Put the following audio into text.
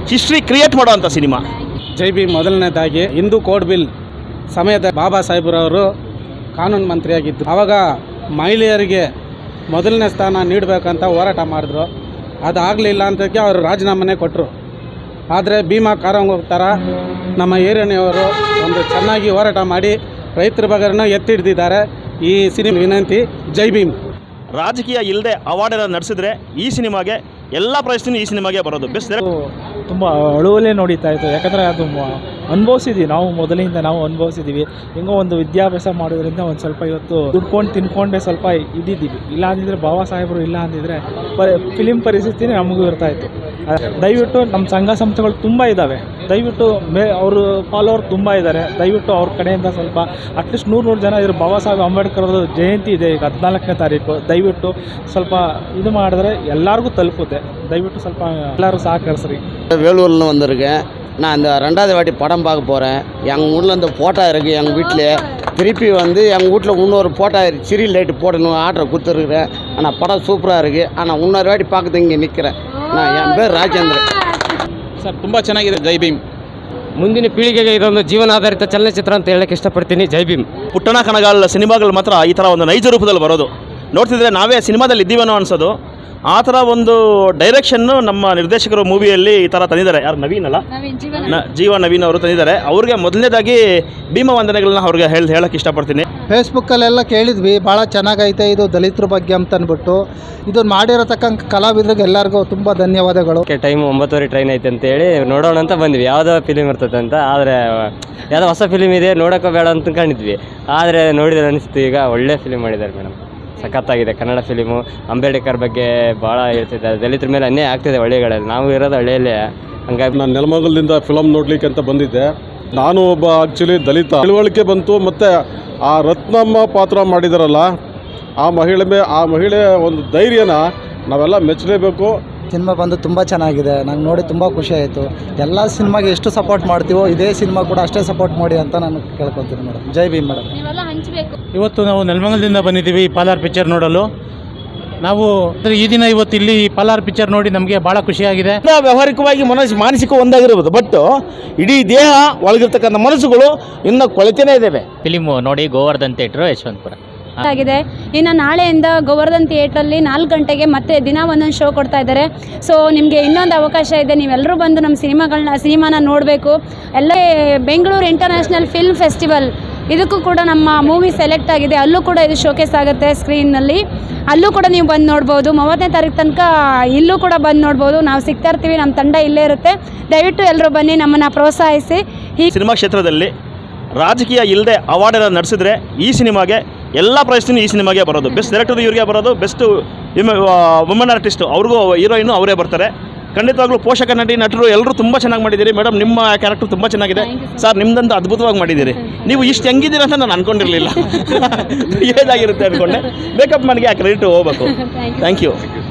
history create ಮಾಡೋವಂಥ cinema Jai Bhim ಮೊದಲನೇದಾಗಿ Hindu code bill ಸಮಯದ ಬಾಬಾ ಸಾಹೇಬ್ರವರು ಕಾನೂನು ಮಂತ್ರಿಯಾಗಿದ್ದರು ಆವಾಗ ಮಹಿಳೆಯರಿಗೆ ಮೊದಲನೇ ಸ್ಥಾನ ನೀಡಬೇಕಂತ ಹೋರಾಟ ಮಾಡಿದ್ರು ಅದಾಗಲಿಲ್ಲ ಅಂತಕ್ಕೆ ಅವರು ರಾಜೀನಾಮೆನೇ ಕೊಟ್ಟರು ಆದರೆ ಭೀಮಾ ಕಾರಂಗೋಗ್ತಾರ ನಮ್ಮ ಏರಿಯನವರು ಒಂದು ಚೆನ್ನಾಗಿ ಹೋರಾಟ ಮಾಡಿ ರೈತರ ಬಗ್ಗೆನೂ ಎತ್ತಿ ಹಿಡ್ದಿದ್ದಾರೆ ಈ ಸಿನಿಮಾ ವಿನಂತಿ ಜೈ ಭೀಮ್ ರಾಜಕೀಯ ಇಲ್ಲದೆ ಅವಾರ್ಡೆಲ್ಲ ನಡೆಸಿದ್ರೆ ಈ ಸಿನಿಮಾಗೆ ಎಲ್ಲ ಪ್ರಶಸ್ತಿನೂ ಈ ಸಿನಿಮಾಗೆ ಬರೋದು ಬೆಸ್ಟ್ ತುಂಬ ಅಳುವಲ್ಲೇ ನೋಡಿತಾ ಇತ್ತು ಯಾಕಂದರೆ ಅದು ಮ- ಅನುಭವಿಸಿದ್ವಿ ನಾವು ಮೊದಲಿಂದ ನಾವು ಅನುಭವಿಸಿದ್ದೀವಿ ಹೆಂಗೋ ಒಂದು ವಿದ್ಯಾಭ್ಯಾಸ ಮಾಡೋದ್ರಿಂದ ಒಂದು ಸ್ವಲ್ಪ ಇವತ್ತು ದುಡ್ಕೊಂಡು ತಿನ್ಕೊಂಡೆ ಸ್ವಲ್ಪ ಇದ್ದಿದ್ದೀವಿ ಇಲ್ಲ ಅಂದಿದ್ರೆ ಬಾಬಾ ಸಾಹೇಬರು ಇಲ್ಲ ಅಂದಿದ್ರೆ ಪ ಫಿಲಿಮ್ ಪರಿಸ್ಥಿತಿನೇ ನಮಗೂ ಇರ್ತಾ ಇತ್ತು ಅಹ್, ದಯವಿಟ್ಟು ನಮ್ಮ ಸಂಘ ಸಂಸ್ಥೆಗಳು ತುಂಬ ಇದ್ದಾವೆ ದಯವಿಟ್ಟು ಮೇ ಅವರು ಫಾಲೋವರ್ ತುಂಬ ಇದ್ದಾರೆ ದಯವಿಟ್ಟು ಅವ್ರ ಕಡೆಯಿಂದ ಸ್ವಲ್ಪ ಅಟ್ಲೀಸ್ಟ್ ನೂರು ನೂರು ಜನ ಇದ್ರು ಬಾಬಾ ಸಾಹೇಬ್ ಅಂಬೇಡ್ಕರ್ ಅವ್ರದ್ದು ಜಯಂತಿ ಇದೆ ಈಗ ಹದಿನಾಲ್ಕನೇ ತಾರೀಕು ದಯವಿಟ್ಟು ಸ್ವಲ್ಪ ಇದು ಮಾಡಿದ್ರೆ ಎಲ್ಲರಿಗೂ ತಲುಪುತ್ತೆ ದಯವಿಟ್ಟು ಸ್ವಲ್ಪ ಎಲ್ಲರೂ ಸಹಕರಿಸ್ರಿ வேலூரில் வந்திருக்கேன் நான் இந்த ரெண்டாவது வாட்டி படம் பார்க்க போகிறேன் எங்கள் ஊரில் இந்த ஃபோட்டோ இருக்குது எங்கள் வீட்டில் திருப்பி வந்து எங்கள் வீட்டில் இன்னொரு ஃபோட்டோ சீரியல் லைட்டு போடணும் ஆர்டர் கொடுத்துருக்குறேன் ஆனால் படம் சூப்பராக இருக்குது ஆனால் இன்னொரு வாட்டி பார்க்கறது இங்கே நிற்கிறேன் நான் என் பேர் ராஜேந்திரன் ಸರ್ ತುಂಬ ಚೆನ್ನಾಗಿದೆ ಜೈ ಭೀಮ್ ಮುಂದಿನ ಪೀಳಿಗೆಗೆ ಇದೊಂದು ಜೀವನಾಧಾರಿತ ಚಲನಚಿತ್ರ ಅಂತ ಹೇಳಕ್ಕೆ ಇಷ್ಟಪಡ್ತೀನಿ ಜೈ ಭೀಮ್ ಪುಟ್ಟಣ ಕಣಗಾಲ ಸಿನಿಮಾಗಳು ಮಾತ್ರ ಈ ಥರ ಒಂದು ನೈಜ ರೂಪದಲ್ಲಿ ಬರೋದು ನೋಡ್ತಿದ್ರೆ ನಾವೇ ಸಿನಿಮಾದಲ್ಲಿ ಇದ್ದೀವೇನೋ ಅನ್ಸೋದು ಆ ಥರ ಒಂದು ಡೈರೆಕ್ಷನ್ನು ನಮ್ಮ ನಿರ್ದೇಶಕರು ಮೂವಿಯಲ್ಲಿ ಈ ಥರ ತಂದಿದ್ದಾರೆ ಯಾರು ನವೀನ್ ಅಲ್ಲ ನ ಜೀವ ನವೀನ್ ಅವರು ತಂದಿದ್ದಾರೆ ಅವ್ರಿಗೆ ಮೊದಲನೇದಾಗಿ ಭೀಮ ವಂದನೆಗಳನ್ನ ಅವ್ರಿಗೆ ಹೇಳಿ ಹೇಳಕ್ಕೆ ಇಷ್ಟಪಡ್ತೀನಿ ಫೇಸ್ಬುಕ್ಕಲ್ಲೆಲ್ಲ ಕೇಳಿದ್ವಿ ಭಾಳ ಚೆನ್ನಾಗೈತೆ ಇದು ದಲಿತರ ಬಗ್ಗೆ ಅಂತ ಅಂದ್ಬಿಟ್ಟು ಇದು ಮಾಡಿರತಕ್ಕಂಥ ಕಲಾವಿದ್ರಿಗೆ ಎಲ್ಲರಿಗೂ ತುಂಬ ಧನ್ಯವಾದಗಳು ಟೈಮ್ ಒಂಬತ್ತುವರೆ ಟ್ರೈನ್ ಐತೆ ಅಂತೇಳಿ ನೋಡೋಣ ಅಂತ ಬಂದ್ವಿ ಯಾವುದೋ ಫಿಲಿಮ್ ಇರ್ತದೆ ಅಂತ ಆದರೆ ಯಾವುದೋ ಹೊಸ ಫಿಲಿಮ್ ಇದೆ ನೋಡೋಕೆ ಬೇಡ ಅಂತ ಕಂಡಿದ್ವಿ ಆದರೆ ನೋಡಿದ್ರೆ ಅನಿಸ್ತು ಈಗ ಒಳ್ಳೆ ಫಿಲಿಮ್ ಮಾಡಿದ್ದಾರೆ ಮೇಡಮ್ ಸಖತ್ತಾಗಿದೆ ಕನ್ನಡ ಫಿಲಿಮು ಅಂಬೇಡ್ಕರ್ ಬಗ್ಗೆ ಭಾಳ ಹೇಳ್ತಿದ್ದಾರೆ ದಲಿತರ ಮೇಲೆ ಅನ್ಯಾಯ ಆಗ್ತಿದೆ ಹಳ್ಳಿಗಳಲ್ಲಿ ನಾವು ಇರೋದು ಹಳ್ಳಿಯಲ್ಲೇ ಹಂಗಾಗಿ ನಾನು ನೆಲಮಂಗಲದಿಂದ ಫಿಲಮ್ ನೋಡ್ಲಿಕ್ಕೆ ಅಂತ ಬಂದಿದ್ದೆ ನಾನು ಒಬ್ಬ ಆ್ಯಕ್ಚುಲಿ ದಲಿತ ತಿಳುವಳಿಕೆ ಬಂತು ಮತ್ತು ಆ ರತ್ನಮ್ಮ ಪಾತ್ರ ಮಾಡಿದಾರಲ್ಲ ಆ ಮಹಿಳೆ ಮೇ ಆ ಮಹಿಳೆಯ ಒಂದು ಧೈರ್ಯನ ನಾವೆಲ್ಲ ಮೆಚ್ಚಲೇಬೇಕು ಸಿನಿಮಾ ಬಂದು ತುಂಬ ಚೆನ್ನಾಗಿದೆ ನಂಗೆ ನೋಡಿ ತುಂಬ ಖುಷಿ ಆಯಿತು ಎಲ್ಲ ಸಿನಿಮಾಗೆ ಎಷ್ಟು ಸಪೋರ್ಟ್ ಮಾಡ್ತೀವೋ ಇದೇ ಸಿನಿಮಾ ಕೂಡ ಅಷ್ಟೇ ಸಪೋರ್ಟ್ ಮಾಡಿ ಅಂತ ನಾನು ಕೇಳ್ಕೊತೀನಿ ಮೇಡಮ್ ಜೈ ಭೀಮ್ ಮೇಡಮ್ ನೀವೆಲ್ಲ ಹಂಚಬೇಕು ಇವತ್ತು ನಾವು ನೆಲಮಂಗಲದಿಂದ ಬಂದಿದ್ದೀವಿ ಈ ಪಾಲಾರ್ ಪಿಕ್ಚರ್ ನೋಡಲು ನಾವು ಅಂದ್ರೆ ಈ ದಿನ ಇವತ್ತು ಇಲ್ಲಿ ಈ ಪಾಲಾರ್ ಪಿಕ್ಚರ್ ನೋಡಿ ನಮಗೆ ಭಾಳ ಖುಷಿಯಾಗಿದೆ ವ್ಯಾವಹಾರಿಕವಾಗಿ ಮನಸ್ಸು ಮಾನಸಿಕ ಒಂದಾಗಿರ್ಬೋದು ಬಟ್ ಇಡೀ ದೇಹ ಒಳಗಿರ್ತಕ್ಕಂಥ ಮನಸ್ಸುಗಳು ಇನ್ನೂ ಕೊಳೆತೇನೆ ಇದ್ದಾವೆ ಫಿಲಿಮು ನೋಡಿ ಗೋವರ್ಧನ್ ಥಿಯೇಟ್ರು ಯಶವಂತಪುರ ಆಗಿದೆ ಇನ್ನು ನಾಳೆಯಿಂದ ಗೋವರ್ಧನ್ ಥಿಯೇಟ್ರಲ್ಲಿ ನಾಲ್ಕು ಗಂಟೆಗೆ ಮತ್ತೆ ದಿನ ಒಂದೊಂದು ಶೋ ಕೊಡ್ತಾ ಇದ್ದಾರೆ ಸೊ ನಿಮಗೆ ಇನ್ನೊಂದು ಅವಕಾಶ ಇದೆ ನೀವೆಲ್ಲರೂ ಬಂದು ನಮ್ಮ ಸಿನಿಮಾಗಳನ್ನ ಸಿನಿಮಾನ ನೋಡಬೇಕು ಎಲ್ಲ ಬೆಂಗಳೂರು ಇಂಟರ್ನ್ಯಾಷನಲ್ ಫಿಲ್ಮ್ ಫೆಸ್ಟಿವಲ್ ಇದಕ್ಕೂ ಕೂಡ ನಮ್ಮ ಮೂವಿ ಸೆಲೆಕ್ಟ್ ಆಗಿದೆ ಅಲ್ಲೂ ಕೂಡ ಇದು ಶೋಕೇಸ್ ಆಗುತ್ತೆ ಸ್ಕ್ರೀನ್ನಲ್ಲಿ ಅಲ್ಲೂ ಕೂಡ ನೀವು ಬಂದು ನೋಡ್ಬೋದು ಮೂವತ್ತನೇ ತಾರೀಕು ತನಕ ಇಲ್ಲೂ ಕೂಡ ಬಂದು ನೋಡ್ಬೋದು ನಾವು ಸಿಗ್ತಾ ಇರ್ತೀವಿ ನಮ್ಮ ತಂಡ ಇಲ್ಲೇ ಇರುತ್ತೆ ದಯವಿಟ್ಟು ಎಲ್ಲರೂ ಬನ್ನಿ ನಮ್ಮನ್ನು ಪ್ರೋತ್ಸಾಹಿಸಿ ಹೀಗೆ ಸಿನಿಮಾ ಕ್ಷೇತ್ರದಲ್ಲಿ ರಾಜಕೀಯ ಇಲ್ಲದೆ ಅವಾರ್ಡೆಲ್ಲ ನಡೆಸಿದ್ರೆ ಈ ಸಿನಿಮಾಗೆ ಎಲ್ಲ ಪ್ರಶಸ್ತಿನೂ ಈ ಸಿನಿಮಾಗೆ ಬರೋದು ಬೆಸ್ಟ್ ಡೈರೆಕ್ಟರ್ ಇವರಿಗೆ ಬರೋದು ಬೆಸ್ಟ್ ವುಮನ್ ಆರ್ಟಿಸ್ಟ್ ಅವ್ರಿಗೂ ಹೀರೋಯಿನು ಅವರೇ ಬರ್ತಾರೆ ಖಂಡಿತವಾಗ್ಲೂ ಪೋಷಕ ನಟಿ ನಟರು ಎಲ್ಲರೂ ತುಂಬ ಚೆನ್ನಾಗಿ ಮಾಡಿದ್ದೀರಿ ಮೇಡಮ್ ನಿಮ್ಮ ಕ್ಯಾರೆಕ್ಟರ್ ತುಂಬ ಚೆನ್ನಾಗಿದೆ ಸರ್ ನಿಮ್ದಂತೂ ಅದ್ಭುತವಾಗಿ ಮಾಡಿದ್ದೀರಿ ನೀವು ಇಷ್ಟು ಹೆಂಗಿದ್ದೀರ ಅಂತ ನಾನು ಅನ್ಕೊಂಡಿರಲಿಲ್ಲ ಏನಾಗಿರುತ್ತೆ ಅನ್ಕೊಂಡೆ ಮೇಕಪ್ ಮನೆಗೆ ಆ ಕ್ರೆಡಿಟ್ ಹೋಗ್ಬೇಕು ಥ್ಯಾಂಕ್ ಯು